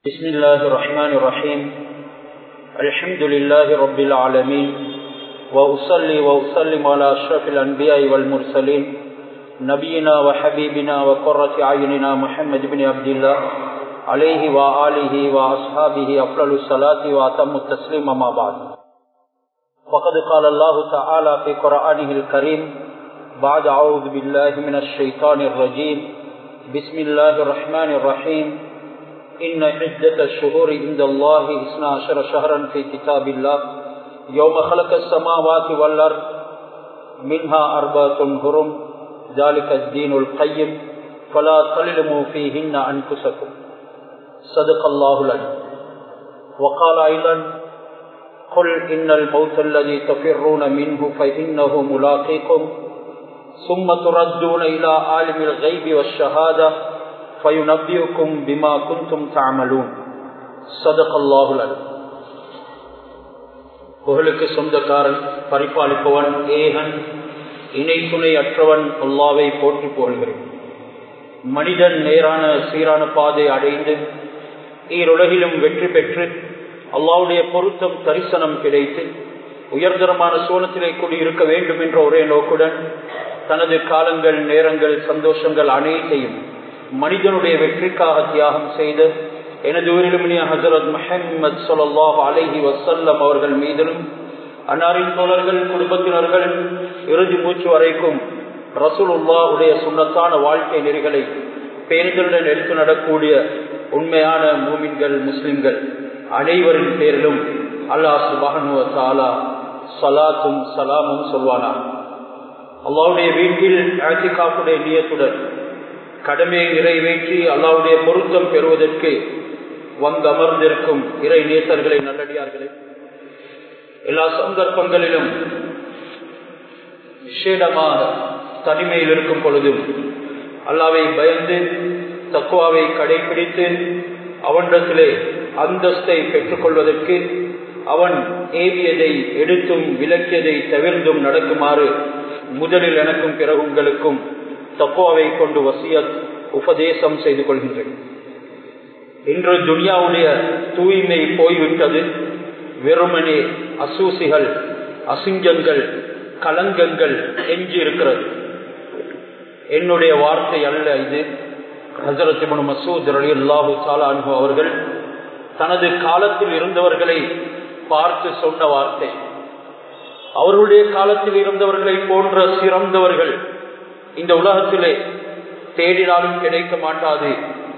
بسم الله الرحمن الرحيم الحمد لله رب العالمين وأصلي وأسلم على أشرف الأنبياء والمرسلين نبينا وحبيبنا وقرة أعيننا محمد بن عبد الله عليه وآله وأصحابه أفضل الصلاة وأتم التسليم ما بعد فقد قال الله تعالى في قرآنه الكريم بعد أعوذ بالله من الشيطان الرجيم بسم الله الرحمن الرحيم إن عدة الشهور عند الله اثنا عشر شهرا في كتاب الله يوم خلق السماوات والأرض منها أربعة هرم ذلك الدين القيم فلا تظلموا فيهن أنفسكم صدق الله العليم وقال أيضا قل إن الموت الذي تفرون منه فإنه ملاقيكم ثم تردون إلى عالم الغيب والشهادة فينبئكم بما كنتم تعملون صدق الله العليم புகழுக்கு சொந்தக்காரன் பரிபாலிப்பவன் ஏகன் இணை துணை அற்றவன் அல்லாவை போற்றி போல்கிறேன் மனிதன் நேரான சீரான பாதை அடைந்து ஈருலகிலும் வெற்றி பெற்று அல்லாவுடைய பொருத்தம் தரிசனம் கிடைத்து உயர்தரமான சோனத்திலே கூடியிருக்க வேண்டும் என்ற ஒரே நோக்குடன் தனது காலங்கள் நேரங்கள் சந்தோஷங்கள் அனைத்தையும் மனிதனுடைய வெற்றிக்காக தியாகம் செய்து எனது உயிரிலுமினிய ஹசரத் முஹம்மது சொல்லாஹ் அலஹி வசல்லம் அவர்கள் மீதிலும் அன்னாரின் தோழர்கள் குடும்பத்தினர்கள் இறுதி மூச்சு வரைக்கும் ரசூலுல்லாவுடைய சுண்ணத்தான வாழ்க்கை நெறிகளை பேருந்துடன் எடுத்து நடக்கூடிய உண்மையான மூமின்கள் முஸ்லிம்கள் அனைவரின் பேரிலும் அல்லாஹ் சுபஹனுவ தாலா சலாத்தும் சலாமும் சொல்வானா அல்லாவுடைய வீட்டில் ஆட்சிக்காப்புடைய நியத்துடன் கடமையை நிறைவேற்றி அல்லாவுடைய பொருத்தம் பெறுவதற்கு வந்து அமர்ந்திருக்கும் இறை நேசர்களை நல்லடியார்களே எல்லா சந்தர்ப்பங்களிலும் விசேடமாக தனிமையில் இருக்கும் பொழுதும் அல்லாவை பயந்து தக்குவாவை கடைபிடித்து அவனிடத்திலே அந்தஸ்தை பெற்றுக்கொள்வதற்கு அவன் ஏவியதை எடுத்தும் விலக்கியதை தவிர்த்தும் நடக்குமாறு முதலில் எனக்கும் பிறகு உங்களுக்கும் தக்குவாவை கொண்டு வசியத் உபதேசம் செய்து கொள்கின்றேன் இன்று துனியாவுடைய தூய்மை போய்விட்டது வெறுமனே அசூசிகள் அசிங்கங்கள் கலங்கங்கள் எஞ்சி இருக்கிறது என்னுடைய வார்த்தை அல்ல இது ஹசரத் மசூத் அலி அல்லாஹு சாலானு அவர்கள் தனது காலத்தில் இருந்தவர்களை பார்த்து சொன்ன வார்த்தை அவர்களுடைய காலத்தில் இருந்தவர்களை போன்ற சிறந்தவர்கள் இந்த உலகத்திலே தேடினாலும் கிடைக்க மாட்டாது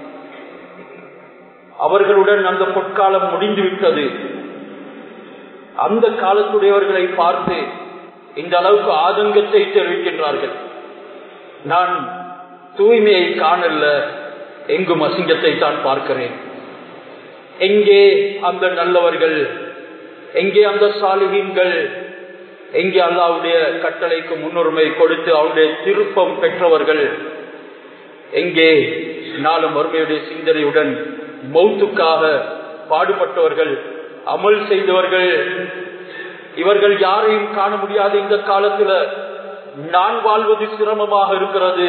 அவர்களுடன் அந்த பொற்காலம் முடிந்துவிட்டது அந்த காலத்துடையவர்களை பார்த்து இந்த அளவுக்கு ஆதங்கத்தை தெரிவிக்கின்றார்கள் நான் தூய்மையை காணல எங்கும் அசிங்கத்தை தான் பார்க்கிறேன் எங்கே அந்த நல்லவர்கள் எங்கே அந்த சாலிகீன்கள் எங்கே அல்லாவுடைய கட்டளைக்கு முன்னுரிமை கொடுத்து அவருடைய திருப்பம் பெற்றவர்கள் எங்கே நாளும் வறுமையுடைய சிந்தனையுடன் மௌத்துக்காக பாடுபட்டவர்கள் அமல் செய்தவர்கள் இவர்கள் யாரையும் காண முடியாத இந்த காலத்துல நான் வாழ்வது சிரமமாக இருக்கிறது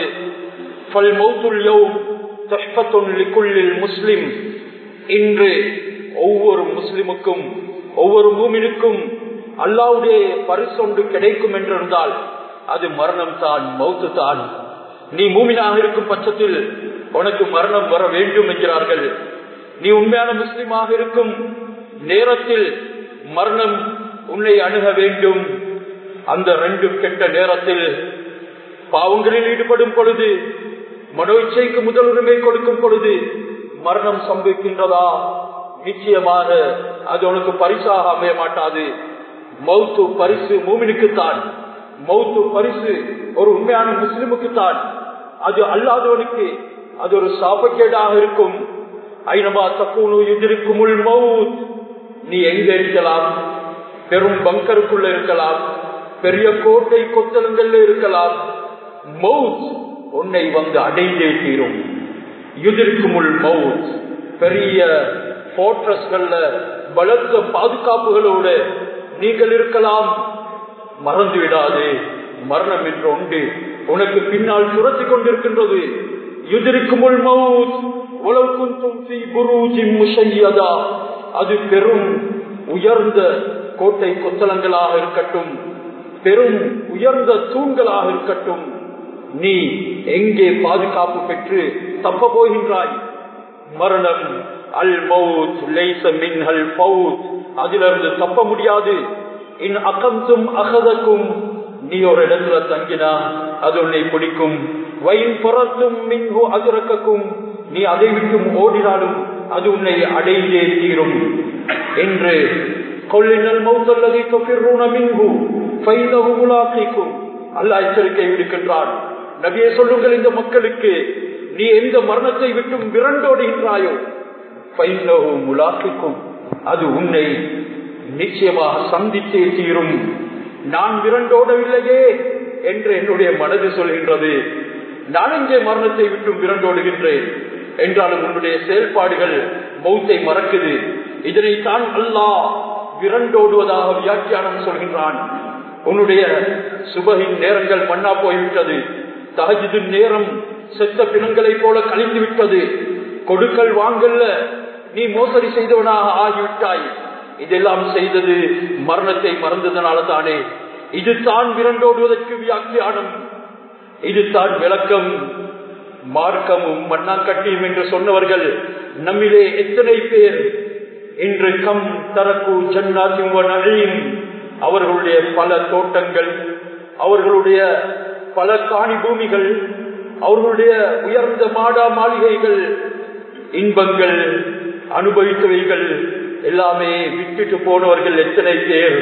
முஸ்லிம் இன்று ஒவ்வொரு முஸ்லிமுக்கும் ஒவ்வொரு மூமினுக்கும் அல்லாவுடைய பரிசொன்று கிடைக்கும் என்றிருந்தால் அது மரணம் தான் மௌத்து தான் நீ மூமினாக இருக்கும் பட்சத்தில் உனக்கு மரணம் வர வேண்டும் என்கிறார்கள் நீ உண்மையான முஸ்லிமாக இருக்கும் நேரத்தில் மரணம் உன்னை அணுக வேண்டும் அந்த ரெண்டு கெட்ட நேரத்தில் பாவங்களில் ஈடுபடும் பொழுது மனோ இச்சைக்கு முதலுரிமை கொடுக்கும் பொழுது மரணம் சம்பவிக்கின்றதா நிச்சயமாக அது உனக்கு பரிசாக அமைய மாட்டாது மௌத்து பரிசு மூமினுக்குத்தான் மௌத்து பரிசு ஒரு உண்மையான முஸ்லிமுக்குத்தான் அது அல்லாதவனுக்கு அது ஒரு சாபக்கேடாக இருக்கும் ஐநபா தக்கூனு எதிர்க்கும் மவுத் நீ எங்க இருக்கலாம் பெரும் பங்கருக்குள்ள இருக்கலாம் பெரிய கோட்டை கொத்தலங்கள்ல இருக்கலாம் மவுத் உன்னை வந்து அடைந்தே தீரும் எதிர்க்கும் மவுத் பெரிய போர்ட்ரஸ்கள்ல பலத்த பாதுகாப்புகளோடு நீங்கள் இருக்கலாம் மறந்து விடாது மரணம் என்று உண்டு உனக்கு பின்னால் சுரத்தி கொண்டிருக்கின்றது எதிர்க்கும் அது பெரும் உயர்ந்த கோட்டை கொத்தளங்களாக இருக்கட்டும் பெரும் உயர்ந்த தூண்களாக இருக்கட்டும் நீ எங்கே பாதுகாப்பு பெற்று தப்ப போகின்றாய் மரணம் அல் மவுத் லைச மின்ஹல் பவுத் அதிலிருந்து தப்ப முடியாது இன் அகந்தும் அகதக்கும் நீ ஒரு இடத்துல தங்கினா அது உன்னை பிடிக்கும் வயின் புறத்தும் மின்ஹு அதிரக்கும் நீ அதை விட்டும் ஓடினாலும் அது உன்னை அடைந்தே தீரும் என்று கொள்ளினல் மௌத்தல்லதை தொப்பிர்ரூன மின்ஹு ஃபைனஹு முலாக்கிக்கும் அல்லாஹ் எச்சரிக்கை விடுக்கின்றான் நபியே சொல்லுங்கள் இந்த மக்களுக்கு நீ எந்த மரணத்தை விட்டும் விரண்டோடுகின்றாயோ ஃபைனஹு முலாக்கிக்கும் அது உன்னை நிச்சயமாக சந்தித்தே தீரும் நான் விரண்டோடவில்லையே என்று என்னுடைய மனது சொல்கின்றது நான் இங்கே மரணத்தை விட்டும் விரண்டோடுகின்றேன் என்றாலும் உன்னுடைய செயல்பாடுகள் மௌத்தை மறக்குது இதனை தான் அல்லாஹ் விரண்டோடுவதாக வியாக்கியானம் சொல்கின்றான் உன்னுடைய சுபகின் நேரங்கள் மண்ணா போய்விட்டது தகஜிது நேரம் செத்த பிணங்களை போல கழிந்து விட்டது கொடுக்கல் வாங்கல்ல நீ மோசடி செய்தவனாக ஆகிவிட்டாய் இதெல்லாம் செய்தது மரணத்தை மறந்ததனால தானே இது தான் விரண்டோடுவதற்கு வியாக்கியானம் இது தான் விளக்கம் மார்க்கமும் மண்ணாங்கட்டியும் என்று சொன்னவர்கள் நம்மிலே எத்தனை பேர் இன்று கம் தரக்கு ஜன்னாத்தின் அவர்களுடைய பல தோட்டங்கள் அவர்களுடைய பல காணி பூமிகள் அவர்களுடைய உயர்ந்த மாடா மாளிகைகள் இன்பங்கள் அனுபவித்தவைகள் எல்லாமே விட்டுட்டு போனவர்கள் எத்தனை பேர்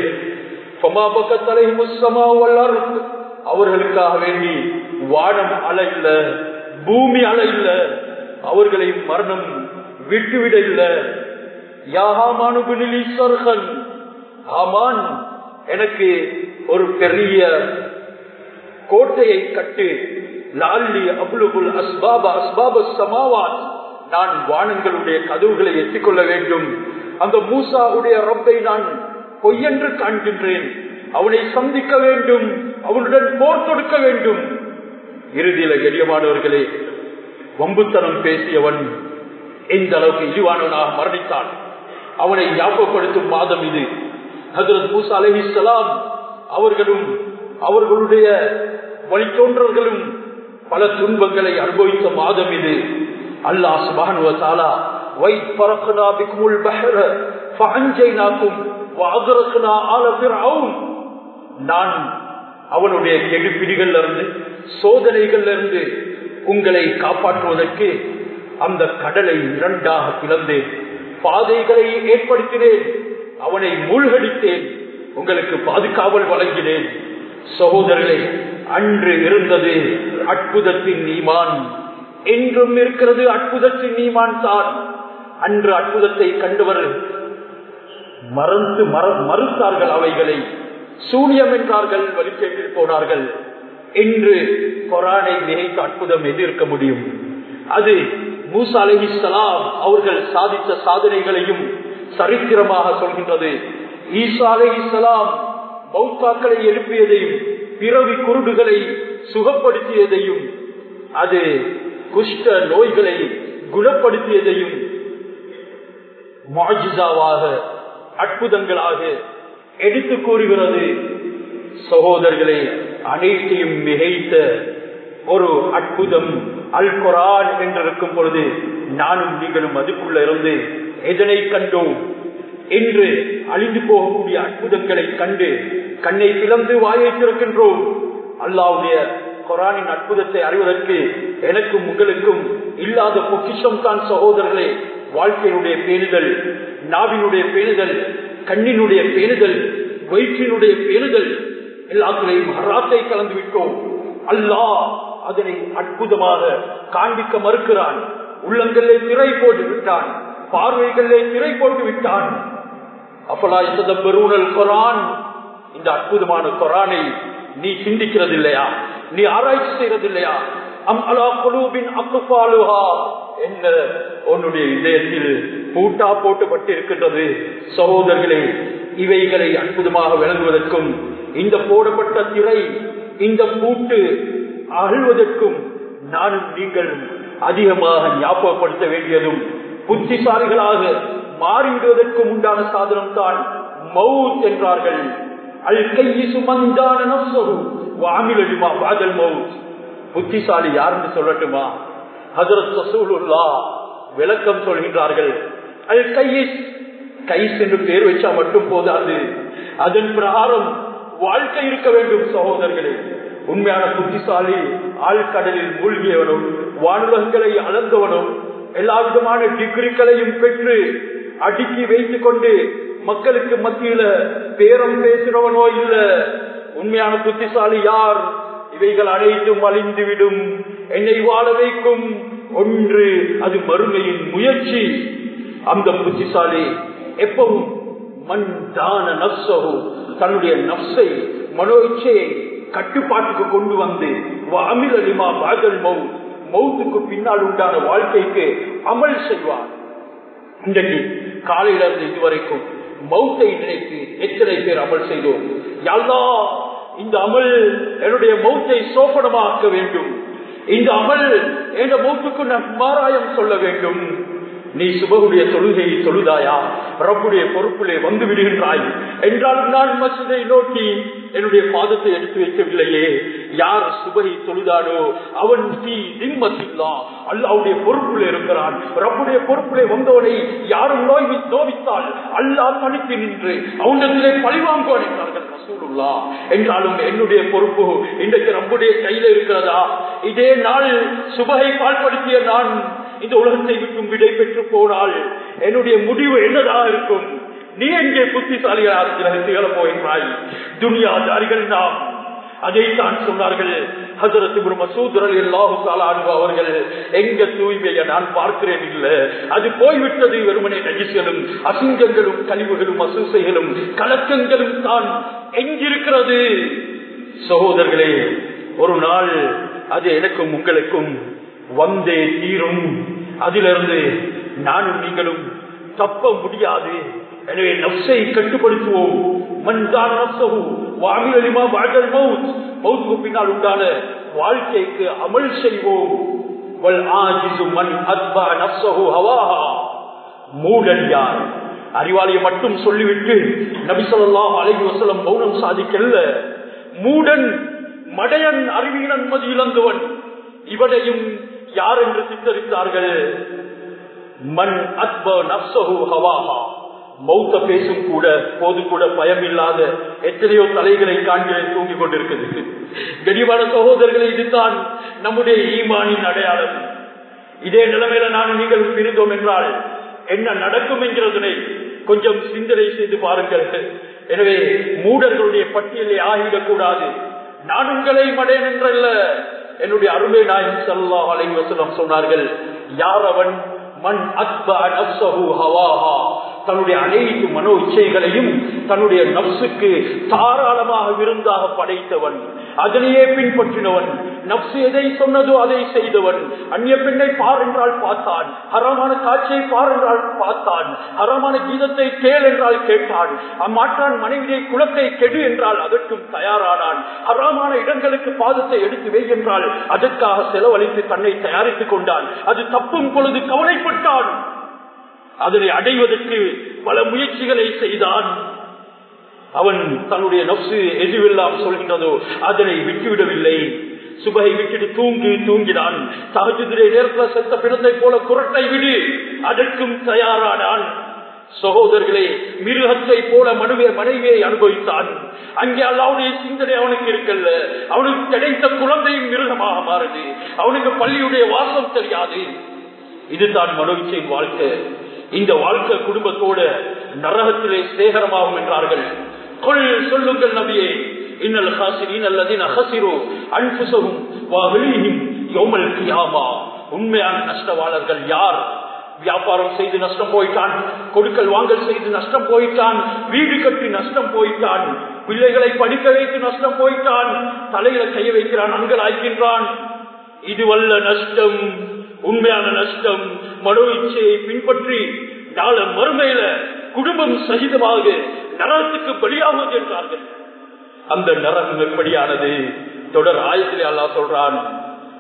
அவர்களுக்காக வேண்டி வானம் அல இல்ல பூமி அல இல்ல அவர்களை மரணம் விட்டுவிட இல்ல யாகாமானுகுனிலீஸ்வர்கள் ஆமான் எனக்கு ஒரு பெரிய கோட்டையை கட்டு லால்லி அபுலுகுல் அஸ்பாப அஸ்பாப சமாவாத் நான் வானங்களுடைய கதவுகளை எட்டிக்கொள்ள வேண்டும் அந்த மூசாவுடைய ரப்பை நான் பொய்யென்று காண்கின்றேன் அவனை சந்திக்க வேண்டும் அவனுடன் போர் தொடுக்க வேண்டும் இறுதியில எளியமானவர்களே வம்புத்தனம் பேசியவன் எந்த அளவுக்கு இழிவானவனாக மரணித்தான் அவனை ஞாபகப்படுத்தும் மாதம் இது ஹசரத் மூசா அலஹிசலாம் அவர்களும் அவர்களுடைய வழித்தோன்றர்களும் பல துன்பங்களை அனுபவித்த மாதம் இது அல்லாஹ் சுபானுவத்தாலா வைத் பறக்கனா பிக்குமுல் பஹர ஃபஅஞ்சைனாக்கும் வஅதரக்னா ஆல ஃபிர்அவுன் நான் அவனுடைய கெடுபிடிகள்ல இருந்து சோதனைகள்ல இருந்து உங்களை காப்பாற்றுவதற்கு அந்த கடலை இரண்டாக பிளந்தேன் பாதைகளை ஏற்படுத்தினேன் அவனை மூழ்கடித்தேன் உங்களுக்கு பாதுகாவல் வழங்கினேன் சகோதரர்களே அன்று இருந்தது அற்புதத்தின் நீமான் என்றும் இருக்கிறது அற்புதத்தின் நீமான் தான் அன்று அற்புதத்தை கண்டவர் மறந்து மறுத்தார்கள் அவைகளை சூனியம் என்றார்கள் வழிகேட்டில் போனார்கள் என்று கொரானை மிகைத்த அற்புதம் எதிர்க்க முடியும் அது மூசா அலஹிசலாம் அவர்கள் சாதித்த சாதனைகளையும் சரித்திரமாக சொல்கின்றது ஈசா அலஹிசலாம் பௌத்தாக்களை எழுப்பியதையும் பிறவி குருடுகளை சுகப்படுத்தியதையும் அது குஷ்ட நோய்களை குணப்படுத்தியதையும் மாஜிசாவாக அற்புதங்களாக எடுத்து கூறுகிறது சகோதரர்களே அனைத்தையும் மிகைத்த ஒரு அற்புதம் அல் குரான் என்றிருக்கும் பொழுது நானும் நீங்களும் அதுக்குள்ள இருந்து எதனை கண்டோம் என்று அழிந்து போகக்கூடிய அற்புதங்களை கண்டு கண்ணை பிளந்து வாயை திறக்கின்றோம் அல்லாவுடைய குரானின் அற்புதத்தை அறிவதற்கு எனக்கும் உங்களுக்கும் இல்லாத பொக்கிஷம் தான் சகோதரர்களே வாழ்க்கையினுடைய பேணுதல் நாவினுடைய பேணுதல் கண்ணினுடைய பேணுதல் வயிற்றினுடைய பேணுதல் எல்லாத்துலையும் ஹராத்தை கலந்து விட்டோம் அல்லாஹ் அதனை அற்புதமாக காண்பிக்க மறுக்கிறான் உள்ளங்களிலே திரை போட்டு விட்டான் பார்வைகளிலே திரை போட்டு விட்டான் அப்பலா இந்த பெருணல் கொரான் இந்த அற்புதமான கொரானை நீ சிந்திக்கிறது இல்லையா நீ ஆராய்ச்சி செய்யறது இல்லையா அம் அலா குலூபின் அக்குபாலுஹா என்ன உன்னுடைய இதயத்தில் பூட்டா போட்டுப்பட்டு இருக்கின்றது சகோதரர்களே இவைகளை அற்புதமாக விளங்குவதற்கும் இந்த போடப்பட்ட திரை இந்த பூட்டு அழுவதற்கும் நானும் நீங்கள் அதிகமாக ஞாபகப்படுத்த வேண்டியதும் புத்திசாலிகளாக மாறிவிடுவதற்கு உண்டான சாதனம் தான் மவுத் என்றார்கள் அல் கையிசு மந்தான நப்சகு வாமிலடிமா பாதல் மவுத் புத்திசாலி யாருன்னு சொல்லட்டுமா ஹசரத் ரசூலுல்லா விளக்கம் சொல்கின்றார்கள் அல் கையிஸ் கைஸ் என்று பேர் வச்சா மட்டும் போதாது அதன் பிரகாரம் வாழ்க்கை இருக்க வேண்டும் சகோதரர்களே உண்மையான புத்திசாலி ஆழ்கடலில் மூழ்கியவனும் வானுலகங்களை அளந்தவனும் எல்லா விதமான டிகிரிகளையும் பெற்று அடுக்கி வைத்துக் கொண்டு மக்களுக்கு மத்தியில பேரம் பேசுறவனோ இல்ல உண்மையான புத்திசாலி யார் இவைகள் அனைத்தும் அழிந்துவிடும் என்னை வாழ வைக்கும் ஒன்று அது மறுமையின் முயற்சி அந்த புத்திசாலி எப்பவும் மண் தான நப்சகு தன்னுடைய நப்சை மனோ இச்சையை கட்டுப்பாட்டுக்கு கொண்டு வந்து அமில் அலிமா பாதல் மவுத் மவுத்துக்கு பின்னால் உண்டான வாழ்க்கைக்கு அமல் செய்வார் இன்றைக்கு காலையில இருந்து இதுவரைக்கும் மௌத்தை நினைத்து எத்தனை பேர் அமல் செய்தோம் யாழ்லா இந்த அமல் என்னுடைய மௌத்தை சோபனமாக்க வேண்டும் இந்த அமல் என்ற மௌத்துக்கு நான் மாராயம் சொல்ல வேண்டும் நீ சுபகுடைய தொழுகையை தொழுதாயா ரப்புடைய பொறுப்பிலே வந்து விடுகின்றாய் என்றாலும் நான் மசிதை நோக்கி என்னுடைய பாதத்தை எடுத்து வைக்கவில்லையே யார் சுபகை தொழுதானோ அவன் தீ நிம்மதில்லா அல்லாவுடைய பொறுப்பில் இருக்கிறான் ரப்புடைய பொறுப்பிலே வந்தவனை யாரும் நோய் நோவித்தால் அல்லாஹ் தனித்து நின்று அவனிடத்திலே பழிவாங்குவான் என்றார்கள் ரசூலுல்லா என்றாலும் என்னுடைய பொறுப்பு இன்றைக்கு ரப்புடைய கையில இருக்கிறதா இதே நாள் சுபகை பால்படுத்திய நான் இந்த உலகத்தை விட்டும் விடை பெற்று போனால் என்னுடைய முடிவு என்னதாக இருக்கும் நீ எங்கே புத்திசாலிகளாக திகழ போகின்றாய் துனியாதாரிகள் நாம் அதைத்தான் சொன்னார்கள் அவர்கள் எங்க தூய்மையை நான் பார்க்கிறேன் இல்ல அது போய்விட்டது வெறுமனை நஜிஸ்களும் அசிங்கங்களும் கழிவுகளும் அசூசைகளும் கலக்கங்களும் தான் எங்கிருக்கிறது சகோதரர்களே ஒரு நாள் அது எனக்கும் உங்களுக்கும் வந்தே தீரும் அதிலிருந்து நானும் நீங்களும் தப்ப முடியாது எனவே நப்சை கட்டுப்படுத்துவோம் மண்தான் நப்சகு வாமிலிமா வாழ்தல் மவுத் மவுத்துக்கு பின்னால் உண்டான வாழ்க்கைக்கு அமல் செய்வோம் வல் ஆஜிசு மன் அத்பா நப்சகு ஹவாஹா மூடன் யார் அறிவாளியை மட்டும் சொல்லிவிட்டு நபிசல்லாஹ் அலைஹி வசலம் மௌனம் சாதிக்கல்ல மூடன் மடையன் அறிவியல் அனுமதி இழந்தவன் இவனையும் யார் என்று சித்தரித்தார்கள் மண் அத்ப நப்சகு ஹவாஹா மௌத்த பேசும் கூட போது கூட பயம் இல்லாத எத்தனையோ தலைகளை காண்கிறேன் தூங்கிக் கொண்டிருக்கிறது கடிவான சகோதரர்களை இதுதான் நம்முடைய ஈமானின் அடையாளம் இதே நிலைமையில நான் நீங்கள் பிரிந்தோம் என்றால் என்ன நடக்கும் என்கிறதனை கொஞ்சம் சிந்தனை செய்து பாருங்கள் எனவே மூடர்களுடைய பட்டியலை ஆகிவிடக் கூடாது நான் உங்களை மடையன் என்றல்ல என்னுடைய அருமை நாயகம் சல்லா அலை வசலம் சொன்னார்கள் யார் அவன் மண் அத்பா நப்சஹு ஹவாஹா தன்னுடைய அனைத்து மனோ இச்சைகளையும் தன்னுடைய நப்சுக்கு தாராளமாக விருந்தாக படைத்தவன் அதனையே பின்பற்றினவன் நப்சு எதை சொன்னதோ அதை செய்தவன் அந்நிய பெண்ணை பார் என்றால் பார்த்தான் ஹரமான காட்சியை பார் என்றால் பார்த்தான் ஹரமான கீதத்தை கேள் என்றால் கேட்டான் அம்மாற்றான் மனைவியை குலத்தை கெடு என்றால் அதற்கும் தயாரானான் ஹராமான இடங்களுக்கு பாதத்தை எடுத்து வை என்றால் அதற்காக செலவழித்து தன்னை தயாரித்துக் கொண்டான் அது தப்பும் பொழுது கவலைப்பட்டான் அதனை அடைவதற்கு பல முயற்சிகளை செய்தான் அவன் தன்னுடைய நப்சு எதுவெல்லாம் சொல்கின்றதோ அதனை விட்டுவிடவில்லை சுபகை விட்டுட்டு தூங்கு தூங்கினான் தகஜுதிரை நேரத்தில் செத்த பிறந்தை போல குரட்டை விடு அதற்கும் தயாரானான் சகோதரர்களே மிருகத்தை போல மனுவே மனைவியை அனுபவித்தான் அங்கே அல்லாவுடைய சிந்தனை அவனுக்கு இருக்கல்ல அவனுக்கு கிடைத்த குழந்தையும் மிருகமாக மாறுது அவனுக்கு பள்ளியுடைய வாசம் தெரியாது இதுதான் மனோவிச்சையின் வாழ்க்கை இந்த வாழ்க்கை குடும்பத்தோட நரகத்திலே சேகரமாகும் என்றார்கள் கொள் சொல்லுங்கள் நபியே இன்னல் ஹாசிரின் அல்லதின் அகசிரோ அன்புசகும் வாகலீஹிம் யோமல் கியாமா உண்மையான நஷ்டவாளர்கள் யார் வியாபாரம் செய்து நஷ்டம் போயிட்டான் கொடுக்கல் வாங்கல் செய்து நஷ்டம் போயிட்டான் வீடு கட்டி நஷ்டம் போயிட்டான் பிள்ளைகளை படிக்க வைத்து நஷ்டம் போயிட்டான் தலையில கைய வைக்கிறான் அங்கள் ஆய்கின்றான் இதுவல்ல நஷ்டம் உண்மையான நஷ்டம் மனோ இச்சையை பின்பற்றி நாள மறுமையில குடும்பம் சகிதமாக நரகத்துக்கு பலியாகுவது என்றார்கள் அந்த நரகம் எப்படியானது தொடர் ஆயத்திலே அல்லா சொல்றான்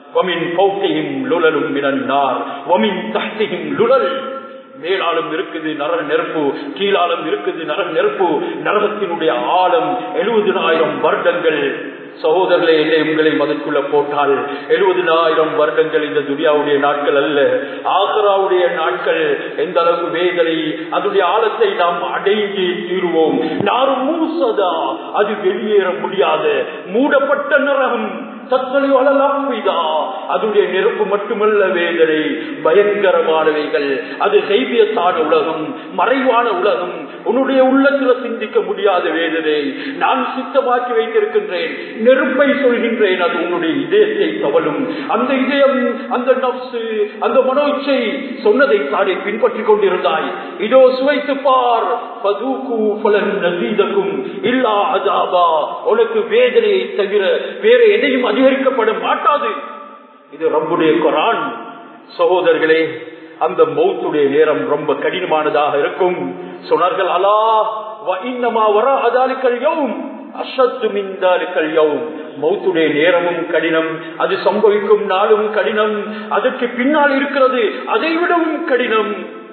ومن فوقهم لُلَلٌ مِّنَ النَّارِ وَمِن تَحْتِهِمْ لُلَلٌ மேலாலும் இருக்குது நர நெருப்பு கீழாலும் இருக்குது நர நெருப்பு நரகத்தினுடைய ஆழம் எழுபதினாயிரம் வருடங்கள் சகோதரர்களே என்னை உங்களை மதற்குள்ள போட்டால் எழுபதினாயிரம் வருடங்கள் இந்த துனியாவுடைய நாட்கள் அல்ல ஆகராவுடைய நாட்கள் எந்த அளவு வேதனை அதனுடைய ஆழத்தை நாம் அடைந்து தீருவோம் நாரும் மூசதா அது வெளியேற முடியாத மூடப்பட்ட நரகம் தத்தளி வளலாக்குதா அதனுடைய நெருப்பு மட்டுமல்ல வேதனை பயங்கரமானவைகள் அது செய்தியத்தான உலகம் மறைவான உலகம் உன்னுடைய உள்ளத்துல சிந்திக்க முடியாத வேதனை நான் சுத்தமாக்கி வைத்திருக்கின்றேன் நெருப்பை சொல்கின்றேன் அது உன்னுடைய இதயத்தை தவழும் அந்த இதயம் அந்த நப்சு அந்த மனோச்சை சொன்னதை தானே பின்பற்றிக் கொண்டிருந்தாய் இதோ சுவைத்து பார் பதூக்கு பலன் நசீதக்கும் இல்லா அதாபா உனக்கு வேதனையை தவிர வேற எதையும் அதிகரிக்கப்பட மாட்டாது இது ரப்புடைய குரான் சகோதரர்களே அந்த மௌத்துடைய நேரம் ரொம்ப கடினமானதாக இருக்கும் சொன்னார்கள் அலா இன்னமா வர அதாலிக்கல் யவும் அஷத்து மின்தாலிக்கல் யவும் மௌத்துடைய நேரமும் கடினம் அது சம்பவிக்கும் நாளும் கடினம் அதற்கு பின்னால் இருக்கிறது அதை விடவும் கடினம்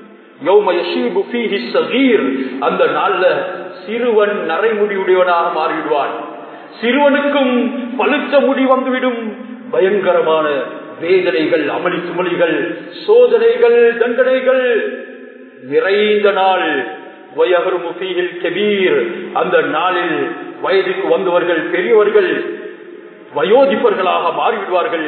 அந்த நாள்ல சிறுவன் நரைமுடியுடையவனாக மாறிவிடுவான் சிறுவனுக்கும் பழுத்த முடி வந்துவிடும் பயங்கரமான வேதனைகள் அமளி சுமளிகள் சோதனைகள் தண்டனைகள் நிறைந்த நாள் கபீர் அந்த நாளில் வயதுக்கு வந்தவர்கள் பெரியவர்கள் வயோதிப்பர்களாக மாறிவிடுவார்கள்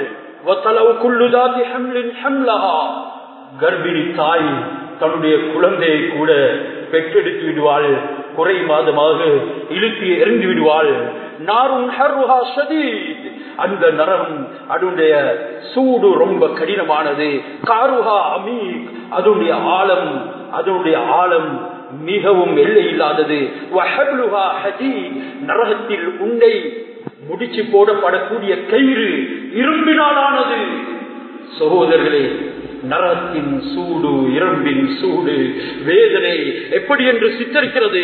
கர்ப்பிணி தாய் தன்னுடைய குழந்தையை கூட பெற்றெடுத்து விடுவாள் குறை மாதமாக இழுத்து எறிந்து விடுவாள் நாரும் அந்த நரகம் அதனுடைய சூடு ரொம்ப கடினமானது காருஹா அமீ அதனுடைய ஆழம் அதனுடைய ஆழம் மிகவும் எல்லை இல்லாதது நரகத்தில் உண்டை முடிச்சு போடப்படக்கூடிய கயிறு இரும்பினாலானது சகோதரர்களே நரகத்தின் சூடு இரும்பின் சூடு வேதனை எப்படி என்று சித்தரிக்கிறது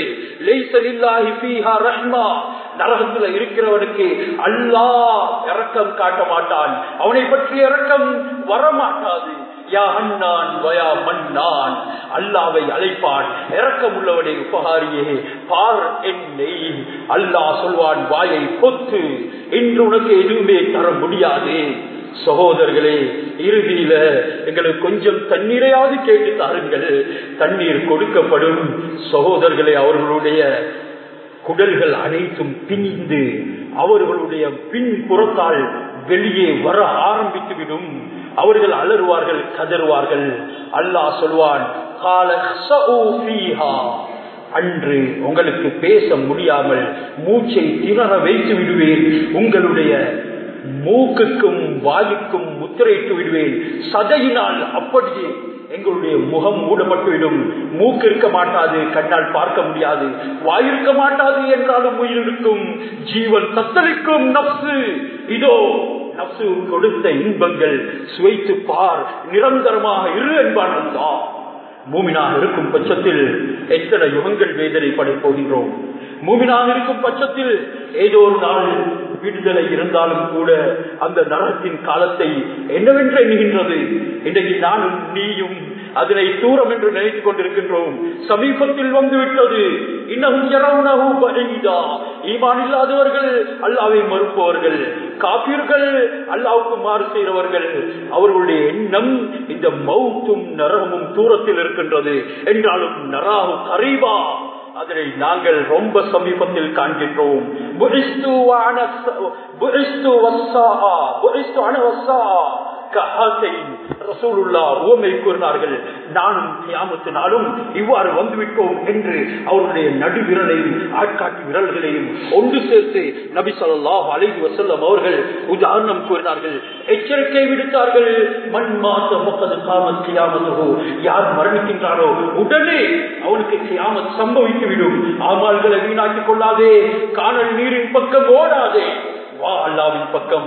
நரகத்துல இருக்கிறவனுக்கு அல்லா இறக்கம் காட்ட மாட்டான் அவனை பற்றி இறக்கம் வரமாட்டாது அல்லாவை அழைப்பான் இறக்கம் உள்ளவனை உபகாரியே பார் என்னை அல்லா சொல்வான் வாயை பொத்து இன்று உனக்கு எதுவுமே தர முடியாது சகோதரர்களே இறுதியில எங்களுக்கு கொஞ்சம் தண்ணீரையாவது கேட்டு தாருங்கள் தண்ணீர் கொடுக்கப்படும் சகோதரர்களே அவர்களுடைய குடல்கள் அனைத்தும் பிணிந்து அவர்களுடைய பின் புறத்தால் வெளியே வர ஆரம்பித்துவிடும் அவர்கள் அலறுவார்கள் கதறுவார்கள் அல்லாஹ் சொல்வான் அன்று உங்களுக்கு பேச முடியாமல் மூச்சை திணற வைத்து விடுவேன் உங்களுடைய மூக்குக்கும் வாயுக்கும் முத்திரையிட்டு விடுவேன் சதையினால் அப்படியே எங்களுடைய முகம் மூடப்பட்டுவிடும் மூக்கு இருக்க மாட்டாது கண்ணால் பார்க்க முடியாது வாய் இருக்க மாட்டாது என்றாலும் உயிர் இருக்கும் ஜீவன் தத்தளிக்கும் நப்சு இதோ நப்சு கொடுத்த இன்பங்கள் சுவைத்து பார் நிரந்தரமாக இரு என்பான் மூமினாக இருக்கும் பட்சத்தில் எத்தனை யுகங்கள் வேதனைப்பட போகின்றோம் மூமினாக இருக்கும் பட்சத்தில் ஏதோ ஒரு நாள் விடுதலை இருந்தாலும் கூட அந்த நரகத்தின் காலத்தை என்னவென்று எண்ணுகின்றது இன்றைக்கு நானும் நீயும் அதனை தூரம் என்று நினைத்துக் கொண்டிருக்கின்றோம் சமீபத்தில் வந்து விட்டது இன்னும் ஈமான் இல்லாதவர்கள் அல்லாவை மறுப்பவர்கள் காப்பீர்கள் அல்லாவுக்கு மாறு செய்கிறவர்கள் அவர்களுடைய எண்ணம் இந்த மௌத்தும் நரகமும் தூரத்தில் இருக்கின்றது என்றாலும் நராகு கரீபா அதனை நாங்கள் ரொம்ப சமீபத்தில் காண்கின்றோம் கூறினார்கள் நானும் கியாமத்தினாலும் இவ்வாறு வந்துவிட்டோம் என்று அவருடைய நடுவிரலையும் ஆட்காட்டி விரல்களையும் ஒன்று சேர்த்து நபி சொல்லாஹ் அலைஹி வசல்லம் அவர்கள் உதாரணம் கூறினார்கள் எச்சரிக்கை விடுத்தார்கள் மண் மாச முப்பது காமத் கியாமத்தோ யார் மரணிக்கின்றாரோ உடனே அவனுக்கு கியாமத் சம்பவித்துவிடும் ஆமால்களை வீணாக்கிக் கொள்ளாதே காணல் நீரின் பக்கம் ஓடாதே வா அல்லாவின் பக்கம்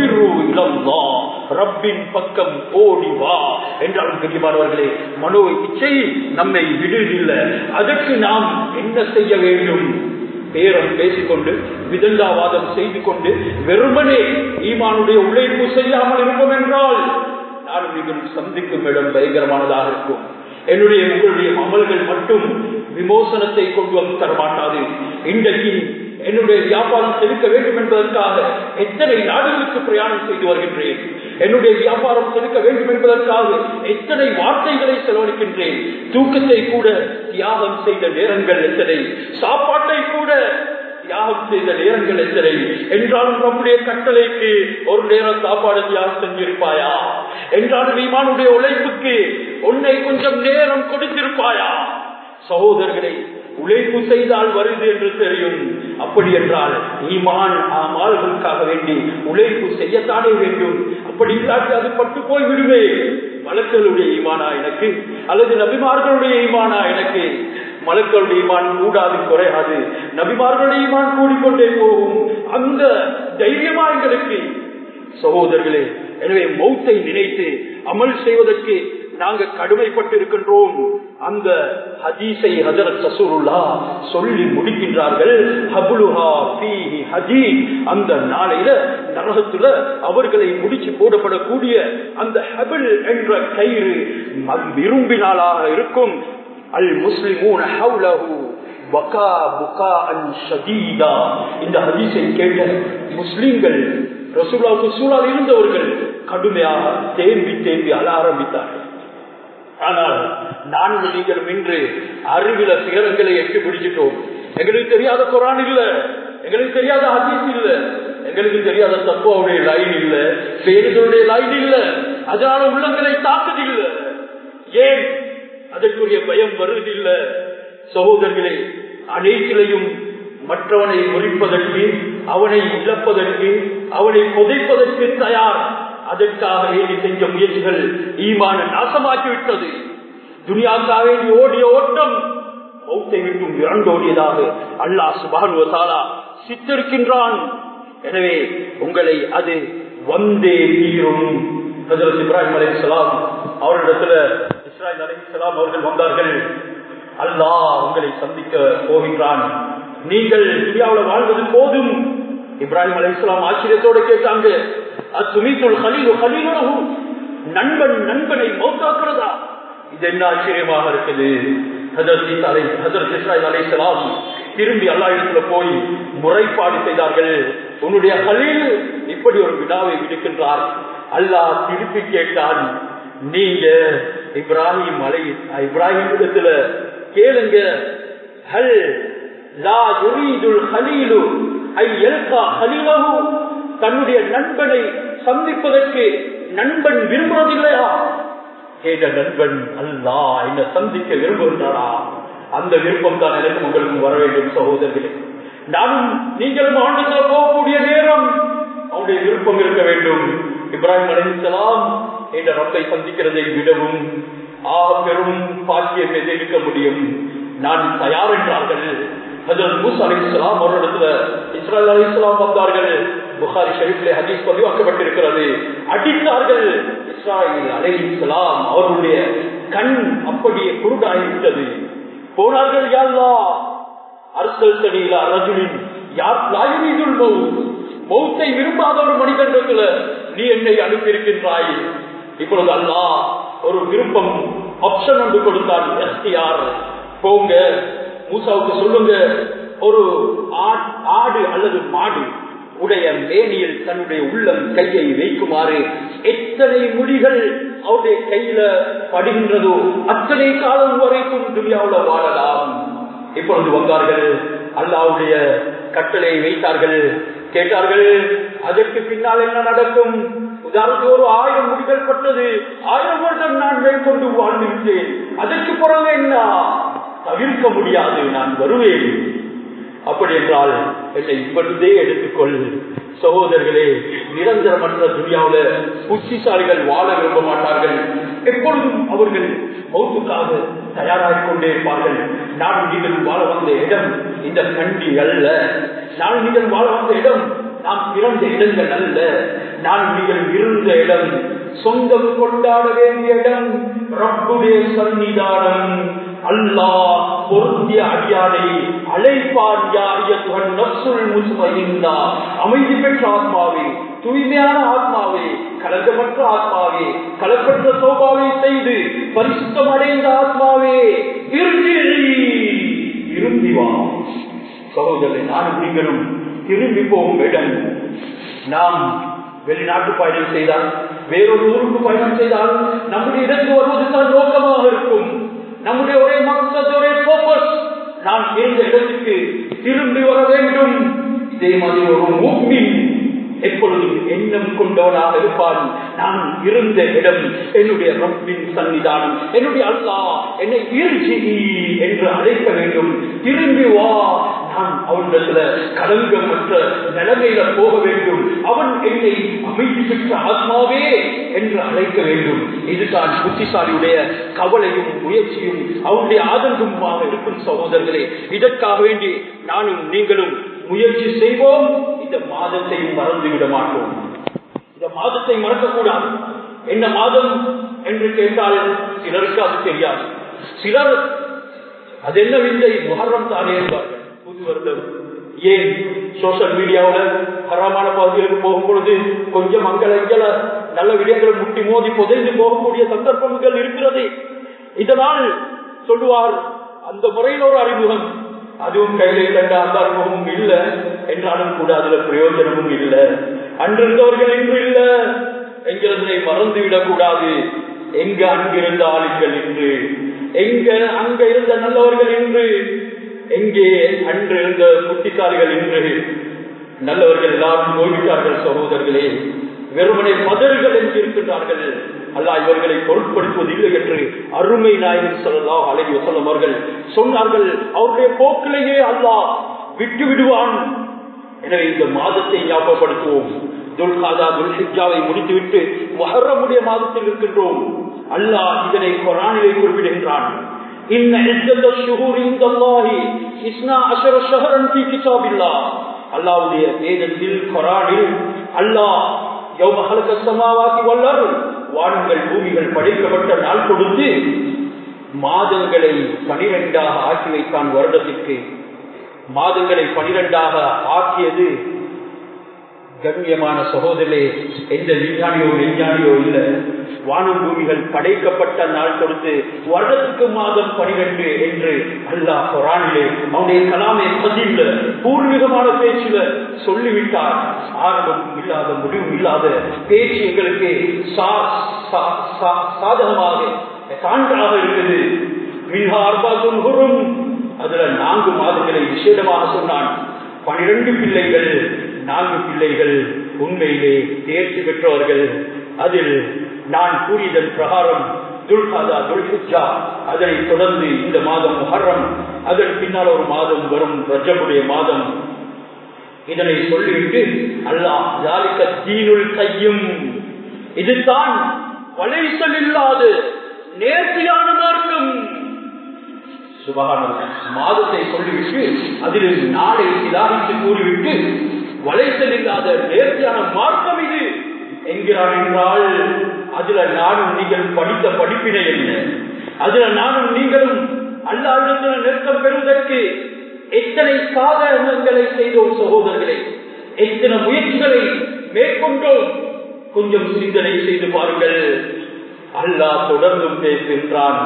ரப்பின் பக்கம் ஓடி வா என்றாலும் கண்டிப்பானவர்களே மனோ இச்சை நம்மை விடுதில்லை அதற்கு நாம் என்ன செய்ய வேண்டும் பேரம் பேசிக்கொண்டு விதண்டாவாதம் செய்து கொண்டு வெறுமனே ஈமானுடைய உழைப்பு செய்யாமல் இருப்போம் என்றால் நானும் நீங்கள் சந்திக்கும் இடம் பயங்கரமானதாக இருக்கும் என்னுடைய உங்களுடைய அமல்கள் மட்டும் விமோசனத்தை கொண்டு வந்து தரமாட்டாது இன்றைக்கு என்னுடைய வியாபாரம் செலுத்த வேண்டும் என்பதற்காக எத்தனை நாடுகளுக்கு பிரயாணம் செய்து வருகின்றேன் என்னுடைய வியாபாரம் செலுத்த வேண்டும் என்பதற்காக எத்தனை வார்த்தைகளை செலவழிக்கின்றேன் தூக்கத்தை கூட தியாகம் செய்த நேரங்கள் எத்தனை சாப்பாட்டை கூட தியாகம் செய்த நேரங்கள் எத்தனை என்றாலும் நம்முடைய கட்டளைக்கு ஒரு நேரம் சாப்பாடு தியாகம் செஞ்சிருப்பாயா என்றாலும் ஈமானுடைய உழைப்புக்கு உன்னை கொஞ்சம் நேரம் கொடுத்திருப்பாயா சகோதரர்களை உழைப்பு செய்தால் வருது என்று தெரியும் அப்படி என்றால் ஈமான் ஆமால்களுக்காக வேண்டி உழைப்பு செய்யத்தானே வேண்டும் அப்படி இல்லாட்டி அது பட்டு போய் விடுவே மலக்களுடைய ஈமானா எனக்கு அல்லது நபிமார்களுடைய ஈமானா எனக்கு மலக்களுடைய ஈமான் கூடாது குறையாது நபிமார்களுடைய ஈமான் கூடிக்கொண்டே போகும் அந்த தைரியமா எங்களுக்கு சகோதரர்களே எனவே மௌத்தை நினைத்து அமல் செய்வதற்கு நாங்க கடுமைப்பட்டு இருக்கின்றோம் அந்த ஹதீஸை ஹஜரத் சசூருல்லா சொல்லி முடிக்கின்றார்கள் ஹபுலுஹா ஃபீஹி ஹதீத் அந்த நாளையில நரகத்துல அவர்களை முடிச்சு போடப்படக்கூடிய அந்த ஹபில் என்ற கயிறு விரும்பினாலாக இருக்கும் அல் முஸ்லிமூன ஹவுலஹு பகா புகா அன் ஷதீதா இந்த ஹதீஸை கேட்ட முஸ்லிம்கள் ரசூலாவுக்கு சூழல் இருந்தவர்கள் கடுமையாக தேம்பி தேம்பி அழ ஆரம்பித்தார்கள் ஆனால் நான்கு நீங்களும் இன்று அறிவில சிகரங்களை எட்டு பிடிச்சிட்டோம் எங்களுக்கு தெரியாத குரான் இல்ல எங்களுக்கு தெரியாத ஹதீஸ் இல்ல எங்களுக்கு தெரியாத தப்புவடைய லைன் இல்ல பேருடைய லைன் இல்ல அதனால உள்ளங்களை தாக்குதில்ல ஏன் அதற்குரிய பயம் வருவதில்ல சகோதரர்களே அனைத்திலையும் மற்றவனை முறிப்பதற்கு அவனை இழப்பதற்கு அவனை புதைப்பதற்கு தயார் அதற்காக வேண்டி செஞ்ச முயற்சிகள் ஈமான நாசமாக்கிவிட்டது துனியாக்காக வேண்டி ஓடிய ஓட்டம் மௌத்தை விட்டும் இரண்டோடியதாக அல்லாஹ் சுபானுவசாலா சித்தரிக்கின்றான் எனவே உங்களை அது வந்தே தீரும் ஹஜரத் இப்ராஹிம் அலி இஸ்லாம் அவர்களிடத்துல இஸ்ராயல் அலி இஸ்லாம் அவர்கள் வந்தார்கள் அல்லாஹ் உங்களை சந்திக்க போகின்றான் நீங்கள் இந்தியாவில் வாழ்வது போதும் இப்ராஹிம் அலி இஸ்லாம் ஆச்சரியத்தோடு கேட்டாங்க அத்துமித்துள் ஹலீலு ஹலீலுலகு நண்பன் நண்பனை மௌத்தாக்குறதா இது என்ன ஆச்சரியமாக இருக்குது திரும்பி அல்லா இடத்துல போய் முறைப்பாடு செய்தார்கள் உன்னுடைய ஹலீல் இப்படி ஒரு வினாவை விடுக்கின்றார் அல்லாஹ் திருப்பி கேட்டான் நீங்க இப்ராஹிம் அலை இப்ராஹிம் இடத்துல கேளுங்க ஹல் லா யுரீதுல் ஹலீலு ஐ எல்கா ஹலீலஹு தன்னுடைய நண்பனை சந்திப்பதற்கு நண்பன் விரும்புவதில்லையா கேட்ட நண்பன் அல்லா என்ன சந்திக்க விரும்புகின்றாரா அந்த விருப்பம் தான் எனக்கு உங்களுக்கு வர வேண்டும் சகோதரர்களே நானும் நீங்களும் ஆண்டுகளை போகக்கூடிய நேரம் அவருடைய விருப்பம் இருக்க வேண்டும் இப்ராஹிம் அலிசலாம் என்ற ரப்பை சந்திக்கிறதை விடவும் ஆ பெரும் பாக்கியம் எது இருக்க முடியும் நான் தயார் என்றார்கள் மூசா அலி இஸ்லாம் ஒரு இடத்துல இஸ்ராயல் அலி இஸ்லாம் வந்தார்கள் புகாரி ஷரீஃபிலே ஹதீஸ் பதிவாக்கப்பட்டிருக்கிறது அடித்தார்கள் இஸ்ராயில் அலை இஸ்லாம் அவர்களுடைய கண் அப்படியே குருடாகிவிட்டது போனார்கள் யாழ்லா அரசல் தனியிலா ரஜுலின் யார் லாயுமீதுள் மவுத் மௌத்தை விரும்பாத ஒரு மனிதன்றத்துல நீ என்னை அனுப்பியிருக்கின்றாய் இப்பொழுது அல்லா ஒரு விருப்பம் ஆப்ஷன் ஒன்று கொடுத்தான் எஸ்டிஆர் போங்க மூசாவுக்கு சொல்லுங்க ஒரு ஆடு அல்லது மாடு உடைய மேனியில் தன்னுடைய உள்ளம் கையை வைக்குமாறு எத்தனை முடிகள் அவருடைய கையில படுகின்றதோ அத்தனை காலம் வரைக்கும் துணியாவுல வாழலாம் இப்பொழுது வந்தார்கள் அல்லாவுடைய கட்டளை வைத்தார்கள் கேட்டார்கள் அதற்கு பின்னால் என்ன நடக்கும் உதாரணத்துக்கு ஒரு ஆயிரம் முடிகள் பட்டது ஆயிரம் வருடம் நான் மேற்கொண்டு வாழ்ந்து விட்டேன் அதற்கு பிறகு என்ன தவிர்க்க முடியாது நான் வருவேன் அப்படி என்றால் என்னை இப்பொழுதே எடுத்துக்கொள் சகோதரர்களே நிரந்தரமற்ற துணியாவில புத்திசாலிகள் வாழ விரும்ப மாட்டார்கள் எப்பொழுதும் அவர்கள் மௌத்துக்காக தயாராக கொண்டே இருப்பார்கள் நான் நீங்கள் வாழ வந்த இடம் இந்த கண்டி அல்ல நான் நீங்கள் வாழ வந்த இடம் நாம் பிறந்த இடங்கள் அல்ல நான் நீங்கள் இருந்த இடம் சொந்தம் கொண்டாட வேண்டிய இடம் ரப்புடைய சன்னிதானம் அல்லாஹ் பொருந்திய அடியானை அழைப்பான் யாரியத்துவன் நப்சுல் முஸ்மையின்னா அமைதி பெற்ற ஆத்மாவே தூய்மையான ஆத்மாவே கலங்கமற்ற ஆத்மாவே கலப்பற்ற சோபாவை செய்து பரிசுத்தம் அடைந்த ஆத்மாவே இறுதி இருந்தி வா சகோதரரை நானும் நீங்களும் திரும்பி போகும் இடம் நாம் வெளிநாட்டு பயணம் செய்தால் வேறொரு ஊருக்கு பயணம் செய்தால் நம்முடைய இடத்து வருவதுதான் நோக்கமாக இருக்கும் நம்முடைய ஒரே மக்கள் ஒரே போக்கஸ் நான் இருந்த இடத்துக்கு திரும்பி வர வேண்டும் இதே மாதிரி ஒரு மூமின் எப்பொழுதும் எண்ணம் கொண்டவனாக இருப்பான் நான் இருந்த இடம் என்னுடைய ரப்பின் சன்னிதானம் என்னுடைய அல்லா என்னை ஈர்ச்சி என்று அழைக்க வேண்டும் திரும்பி வா நான் அவனிடத்துல கலங்கமற்ற நிலைமையில போக வேண்டும் அவன் என்னை அமைதி பெற்ற ஆத்மாவே என்று அழைக்க வேண்டும் இதுதான் புத்திசாலியுடைய கவலையும் முயற்சியும் அவனுடைய ஆதங்கமாக இருக்கும் சகோதரர்களே இதற்காக வேண்டி நானும் நீங்களும் முயற்சி செய்வோம் இந்த மாதத்தையும் மறந்துவிட மாட்டோம் இந்த மாதத்தை மறக்கக்கூடாது என்ன மாதம் என்று கேட்டால் சிலருக்கு அது தெரியாது சிலர் அது என்ன விந்தை முகரம் தானே என்பார்கள் புது வருடம் ஏன் சோசியல் மீடியாவில் ஹராமான பகுதிகளுக்கு போகும் பொழுது கொஞ்சம் அங்கல இங்கல நல்ல விடயங்களை முட்டி மோதி புதைந்து போகக்கூடிய சந்தர்ப்பங்கள் இருக்கிறது இதனால் சொல்லுவார் அந்த முறையில் ஒரு அறிமுகம் அதுவும் கையில கண்ட அந்த அனுபவமும் இல்லை என்றாலும் கூட அதுல பிரயோஜனமும் இல்லை அன்றிருந்தவர்கள் இன்று இல்ல என்கிறதை மறந்து விடக்கூடாது எங்க அங்கிருந்த ஆளுங்கள் இன்று எங்க அங்க இருந்த நல்லவர்கள் இன்று எங்கே அன்று இருந்த புத்திசாலிகள் இன்று நல்லவர்கள் எல்லாரும் போய்விட்டார்கள் சகோதரர்களே வெறுமனை மதர்கள் என்று இருக்கின்றார்கள் அல்லா இவர்களை பொருட்படுத்துவதில்லை என்று அருமை நாயகன் சொல்லலாம் அழகி வசலம் அவர்கள் சொன்னார்கள் அவருடைய போக்கிலேயே அல்லாஹ் விட்டு விடுவான் எனவே இந்த மாதத்தை ஞாபகப்படுத்துவோம் துல்காதா துல்ஹிஜாவை முடித்துவிட்டு மஹரமுடைய மாதத்தில் இருக்கின்றோம் அல்லாஹ் இதனை கொரானிலே குறிப்பிடுகின்றான் إن عدة الشهور عند الله إثنا عشر شهرا في كتاب الله அல்லாவுடைய வேதத்தில் கொரானில் அல்லாஹ் யௌம ஹலக சமாவாதி வல்லர் வானங்கள் பூமிகள் படைக்கப்பட்ட நாள் கொடுத்து மாதங்களை பனிரெண்டாக ஆக்கி வைத்தான் வருடத்திற்கு மாதங்களை பனிரெண்டாக ஆக்கியது கண்ணியமான சகோதரே எந்த விஞ்ஞானியோ விஞ்ஞானியோ இல்ல வானம் பூமிகள் படைக்கப்பட்ட நாள் கொடுத்து வருடத்துக்கு மாதம் பனிரெண்டு என்று அல்லாஹ் குரானிலே அவனுடைய கலாமை பதில பூர்வீகமான பேச்சுல சொல்லிவிட்டார் ஆரம்பம் இல்லாத முடிவும் இல்லாத பேச்சு எங்களுக்கு சாதகமாக சான்றாக இருக்குது மின்ஹார்பாதும் அதுல நான்கு மாதங்களை விசேடமாக சொன்னான் பனிரெண்டு பிள்ளைகள் நான்கு பிள்ளைகள் உண்மையிலே தேர்ச்சி பெற்றவர்கள் அதில் நான் கூறியதன் பிரகாரம் துல்காதா துல்ஹிஜா அதனை தொடர்ந்து இந்த மாதம் முஹர்ரம் அதன் பின்னால் ஒரு மாதம் வரும் ரஜபுடைய மாதம் இதனை சொல்லிவிட்டு அல்லாஹ் ஜாலிக்க தீனுள் கையும் இதுதான் வளைசல் இல்லாத நேர்த்தியான மார்க்கம் சுபகான மாதத்தை சொல்லிவிட்டு அதில் நாளை இதாகித்து கூறிவிட்டு வளைசல் இல்லாத நேர்த்தியான மார்க்கம் இது என்கிறார் என்றால் அதுல நானும் நீங்கள் படித்த படிப்பினை என்ன அதுல நானும் நீங்களும் அல்லாவிடத்தில் நெருக்கம் பெறுவதற்கு எத்தனை சாதனங்களை செய்தோம் சகோதரர்களை எத்தனை முயற்சிகளை மேற்கொண்டோம் கொஞ்சம் சிந்தனை செய்து பாருங்கள் அல்லாஹ் தொடர்ந்தும் பேசுகின்றான்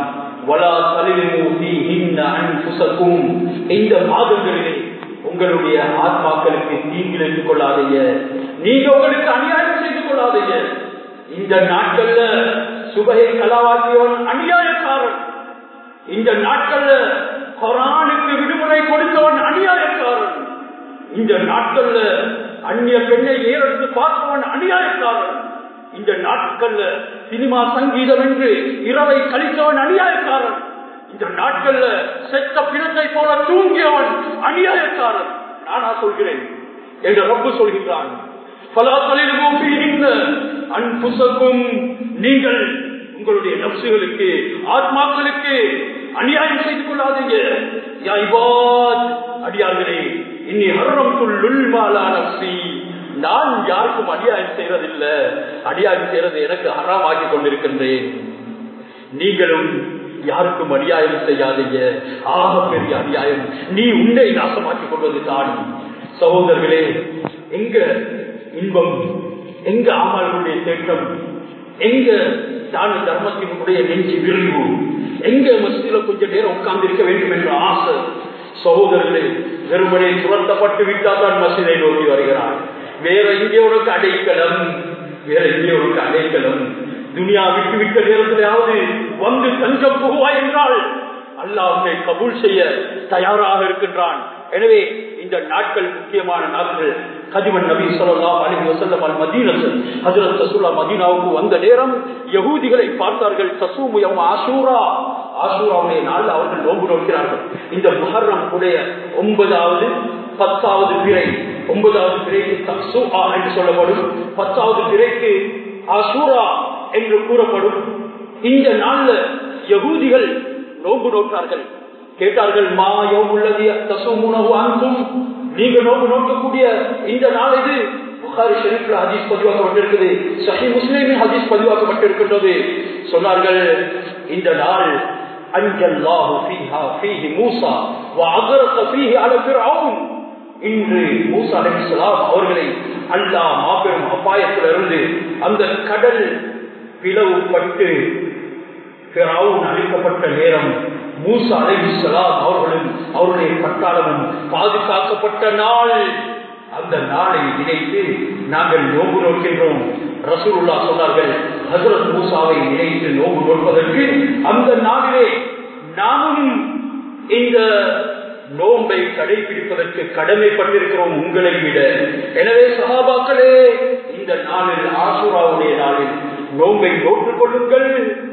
இந்த மாதங்களிலே உங்களுடைய ஆத்மாக்களுக்கு தீங்கிழைத்துக் கொள்ளாதீங்க நீங்க உங்களுக்கு அநியாயம் செய்து கொள்ளாதீங்க இந்த நாட்கள்ல சுபகை கலாவாக்கியவன் அநியாயக்காரன் இந்த நாட்கள்ல கொரானுக்கு விடுமுறை கொடுத்தவன் அநியாயக்காரன் இந்த நாட்கள்ல அந்நிய பெண்ணை ஏறெடுத்து பார்ப்பவன் அநியாயக்காரன் இந்த நாட்கள்ல சினிமா சங்கீதம் என்று இரவை கழித்தவன் அநியாயக்காரன் இந்த நாட்கள்ல செத்த பிணத்தை போல தூங்கியவன் அநியாயக்காரன் நானா சொல்கிறேன் என்று ரப்பு சொல்கின்றான் அன்புசக்கும் நீங்கள் உங்களுடைய நப்சுகளுக்கு ஆத்மாக்களுக்கு அநியாயம் செய்து கொள்ளாதீங்க அடியார்களே இன்னி ஹர்ரம் துள்ளுள்மாலா நப்சி நான் யாருக்கும் அநியாயம் செய்வதில்லை அநியாயம் செய்வது எனக்கு ஹராமாக்கி கொண்டிருக்கின்றேன் நீங்களும் யாருக்கும் அநியாயம் செய்யாதீங்க ஆக பெரிய அநியாயம் நீ உன்னை நாசமாக்கிக் கொள்வது தான் சகோதரர்களே எங்க இன்பம் எங்க ஆமாளுடைய தேட்டம் எங்க தான தர்மத்தினுடைய நெஞ்சு விரிவு எங்க மசிதில கொஞ்ச நேரம் உட்கார்ந்து இருக்க வேண்டும் என்ற ஆசை சகோதரர்களே வெறுமனே துரத்தப்பட்டு விட்டால் தான் மசிதை நோக்கி வருகிறார் வேற இங்கே உனக்கு அடைக்கலம் வேற இங்கே உனக்கு அடைக்கலம் துனியா விட்டு விட்ட நேரத்திலாவது வந்து தஞ்சம் புகுவாய் என்றால் அல்லாஹை கபூல் செய்ய தயாராக இருக்கின்றான் எனவே இந்த நாட்கள் முக்கியமான நாட்கள் கதிவன் நபி சொல்லலாம் அலி வசல்லம் அல் மதீனத்து ஹஜரத் ரசூல்லா மதீனாவுக்கு வந்த நேரம் யகூதிகளை பார்த்தார்கள் தசூமுயம் ஆசூரா ஆசூராவுடைய நாள் அவர்கள் நோம்பு நோக்கிறார்கள் இந்த முஹர்ரம் உடைய ஒன்பதாவது பத்தாவது பிறை ஒன்பதாவது பிறைக்கு தசூஆ என்று சொல்லப்படும் பத்தாவது பிறைக்கு ஆசூரா என்று கூறப்படும் இந்த நாள்ல யகூதிகள் நோம்பு நோக்கார்கள் கேட்டார்கள் மா யோமுள்ளது தசுமுனவு அன்பும் நீங்க நோக்கு நோக்கக்கூடிய இந்த நாள் இது புகாரி ஷெரீப்ல ஹதீஸ் பதிவாக்கப்பட்டிருக்குது சஹி முஸ்லீமின் ஹதீஸ் பதிவாக்கப்பட்டிருக்கின்றது சொன்னார்கள் இந்த நாள் அஞ்சல்லாஹு ஃபீஹா ஃபீஹி மூசா வஅகரக ஃபீஹி அல ஃபிர்அவுன் இன்று மூசா அலைஹிஸ்ஸலாம் அவர்களை அல்லாஹ் மாபெரும் அபாயத்திலிருந்து அந்த கடல் பிளவுபட்டு ஃபிரௌன் அழிக்கப்பட்ட நேரம் மூசா அலைஹிஸ்ஸலாம் அவர்களும் அவருடைய பட்டாளமும் பாதுகாக்கப்பட்ட நாள் அந்த நாளை நினைத்து நாங்கள் நோம்பு நோக்கின்றோம் ரசூலுல்லா சொன்னார்கள் ஹசரத் மூசாவை நினைத்து நோம்பு நோற்பதற்கு அந்த நாளிலே நாமும் இந்த நோம்பை கடைபிடிப்பதற்கு கடமைப்பட்டிருக்கிறோம் உங்களை விட எனவே சகாபாக்களே இந்த நாளில் ஆசுராவுடைய நாளில் நோம்பை நோட்டுக் கொள்ளுங்கள்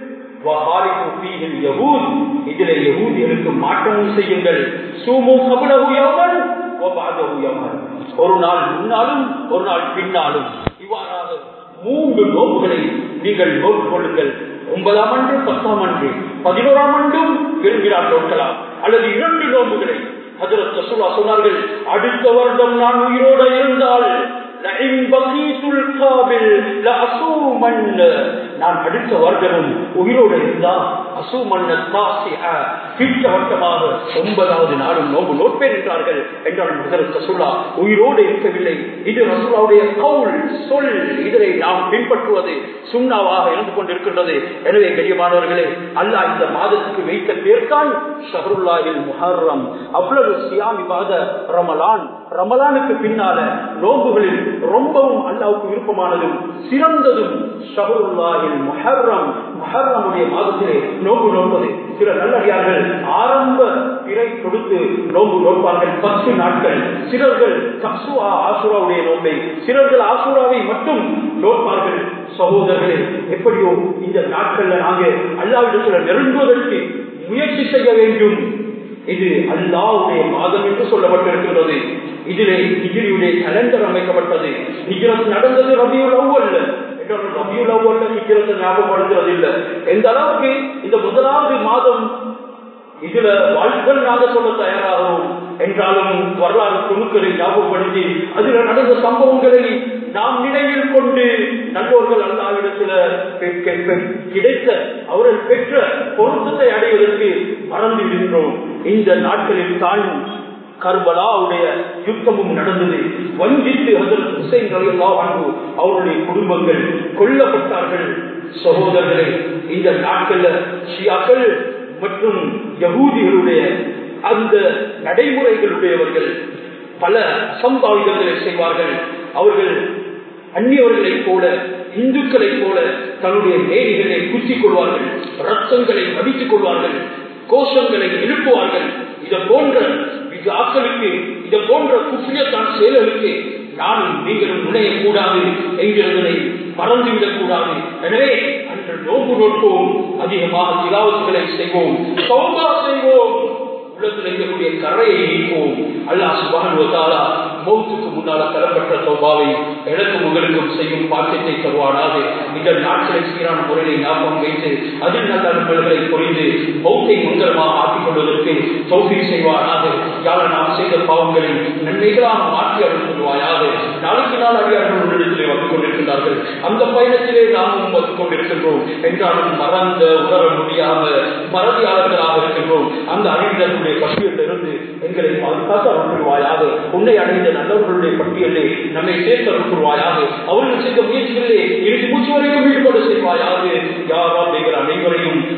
இதிலே யகூதிகளுக்கு மாற்றமும் செய்யுங்கள் சூமு கபலகு யவன் ஒரு நாள் முன்னாலும் ஒரு நாள் பின்னாலும் இவ்வாறாக மூன்று நோம்புகளை நீங்கள் நோட்டுக் கொள்ளுங்கள் ஒன்பதாம் ஆண்டு பத்தாம் ஆண்டு பதினோராம் ஆண்டும் விரும்பினால் நோக்கலாம் அல்லது இரண்டு நோம்புகளை ஹஜரத் ரசூலா சொன்னார்கள் அடுத்த வருடம் நான் உயிரோடு இருந்தால் நான் அடுத்த வருடமும் உயிரோடு இருந்தா திட்டவட்டமாக ஒன்பதாவது நாளும் நோம்பு நோட்பேன் என்றார்கள் என்றால் முதல் ரசூலா உயிரோடு இருக்கவில்லை இது ரசூலாவுடைய கவுல் சொல் இதனை நாம் பின்பற்றுவது சுண்ணாவாக இருந்து கொண்டிருக்கின்றது எனவே கரியமானவர்களே அல்லா இந்த மாதத்துக்கு வைத்த பேர்தான் ஷஹருல்லாஹில் முஹர்ரம் அவ்வளவு சியாமி பாத ரமலான் ரமலானுக்கு பின்னால நோம்புகளில் ரொம்பவும் அல்லாவுக்கு விருப்பமானதும் சிறந்ததும் ஷஹருல்லாஹில் முஹர்ரம் முஹர்ரமுடைய மாதத்திலே நோம்பு நோன்பது சில நல்லடியார்கள் ஆரம்ப பிறை கொடுத்து நோம்பு நோப்பார்கள் பத்து நாட்கள் சிலர்கள் தக்சுவா ஆசுராவுடைய நோம்பை சிலர்கள் ஆசுராவை மட்டும் நோப்பார்கள் சகோதரர்களே எப்படியோ இந்த நாட்கள்ல நாங்க அல்லாவிடத்துல நெருங்குவதற்கு முயற்சி செய்ய வேண்டும் இது அல்லாவுடைய மாதம் என்று சொல்லப்பட்டிருக்கின்றது இதிலே ஹிஜிரியுடைய கலண்டர் அமைக்கப்பட்டது ஹிஜரத் நடந்தது ரபியுல் அவ்வல்ல ரபியுல் அவ்வல்ல ஹிஜரத்தை ஞாபகப்படுத்துறது இல்லை எந்த அளவுக்கு இந்த முதலாவது மாதம் இதுல வாழ்கள் நாங்க சொல்ல தயாராகிறோம் என்றாலும் வரலாறு குழுக்களை ஞாபகப்படுத்தி அதுல நடந்த சம்பவங்களை நாம் நினைவில் கொண்டு நல்லோர்கள் அல்லாவிடத்துல கிடைத்த அவர்கள் பெற்ற பொருத்தத்தை அடைவதற்கு மறந்து இருக்கின்றோம் இந்த நாட்களில் தான் கர்பலாவுடைய யுத்தமும் நடந்தது வஞ்சித்து ஹசரத் ஹுசைன் ரலியல்லா அன்பு அவருடைய குடும்பங்கள் கொல்லப்பட்டார்கள் சகோதரர்களே இந்த நாட்கள்ல ஷியாக்கள் மற்றும் யகூதிகளுடைய அந்த நடைமுறைகளுடையவர்கள் பல அசம்பாவிதங்களை செய்வார்கள் அவர்கள் அந்நியவர்களைப் போல இந்துக்களைப் போல தன்னுடைய மேடிகளை குத்திக் கொள்வார்கள் ரத்தங்களை மடித்துக் கொள்வார்கள் கோஷங்களை எழுப்புவார்கள் இதை போன்ற ஆக்களுக்கு இதை போன்ற குற்றியத்தான் செயல்களுக்கு நானும் நீங்களும் நுழையக்கூடாது என்கிறதனை மறந்துவிடக் கூடாது எனவே அன்று நோம்பு நோட்போம் அதிகமாக திலாவத்துகளை செய்வோம் சௌபா செய்வோம் உள்ளத்தில் இருக்கக்கூடிய கரையை நீக்குவோம் அல்லாஹ் சுபானுவத்தாலா மௌத்துக்கு முன்னால தரப்பட்ட சௌபாவை எனக்கும் உங்களுக்கும் செய்யும் பாக்கியத்தை தருவானாக இந்த நாட்களை சீரான முறையை ஞாபகம் வைத்து அதில் நல்ல நண்பர்களை புரிந்து மௌத்தை மங்களமாக ஆக்கிக் கொள்வதற்கு தௌஃபி செய்வானாக யார நாம் செய்த பாவங்களை நன்மைகளாக மாற்றி அருள் கொள்வாயாக நாளுக்கு நாள் அடியார்கள் உள்ளிடத்திலே வந்து கொண்டிருக்கிறார்கள் அந்த பயணத்திலே நாமும் வந்து கொண்டிருக்கின்றோம் என்றாலும் மறந்த உணர முடியாம மறதியாளர்களாக இருக்கின்றோம் அந்த அறிஞர்களுடைய பட்டியலில் இருந்து எங்களை பாதுகாத்து அனுப்புவாயாக உன்னை அடைந்த நல்லவர்களுடைய பட்டியலே நம்மை சேர்த்து அனுப்புவாயாக அவர்கள் செய்த முயற்சிகளிலே இறுதி மூச்சு வரைக்கும் ஈடுபட செய்வாயாக யாரா எங்கள் அனைவரையும்